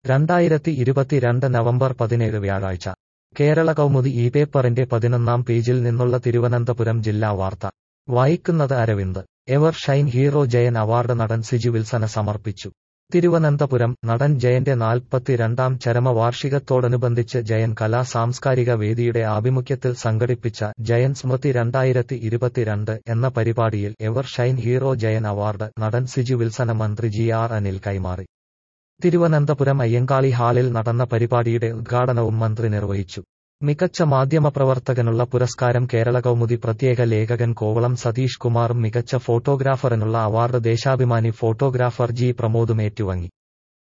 രണ്ടായിരത്തി ഇരുപത്തിരണ്ട് നവംബർ പതിനേഴ് വ്യാഴാഴ്ച കേരള കൗമുദി ഈ പേപ്പറിന്റെ പതിനൊന്നാം പേജിൽ നിന്നുള്ള തിരുവനന്തപുരം ജില്ലാ വാർത്ത വായിക്കുന്നത് Aravind ever shine hero Jayan award നടൻ സിജു വിൽസന് സമർപ്പിച്ചു തിരുവനന്തപുരം നടൻ ജയന്റെ നാൽപ്പത്തിരണ്ടാം ചരമവാർഷികത്തോടനുബന്ധിച്ച് ജയൻ കലാ സാംസ്കാരിക വേദിയുടെ ആഭിമുഖ്യത്തിൽ സംഘടിപ്പിച്ച ജയൻ സ്മൃതി രണ്ടായിരത്തി ഇരുപത്തിരണ്ട് എന്ന പരിപാടിയിൽ ever shine hero Jayan award നടൻ സിജു വിൽസന് മന്ത്രി ജി ആർ അനിൽ കൈമാറി തിരുവനന്തപുരം അയ്യങ്കാളി ഹാളിൽ നടന്ന പരിപാടിയുടെ ഉദ്ഘാടനവും മന്ത്രി നിർവഹിച്ചു മികച്ച മാധ്യമപ്രവർത്തകനുള്ള പുരസ്കാരം കേരള കൗമുദി പ്രത്യേക ലേഖകൻ കോവളം സതീഷ് കുമാറും മികച്ച ഫോട്ടോഗ്രാഫറിനുള്ള അവാർഡ് ദേശാഭിമാനി ഫോട്ടോഗ്രാഫർ ജി പ്രമോദും ഏറ്റുവാങ്ങി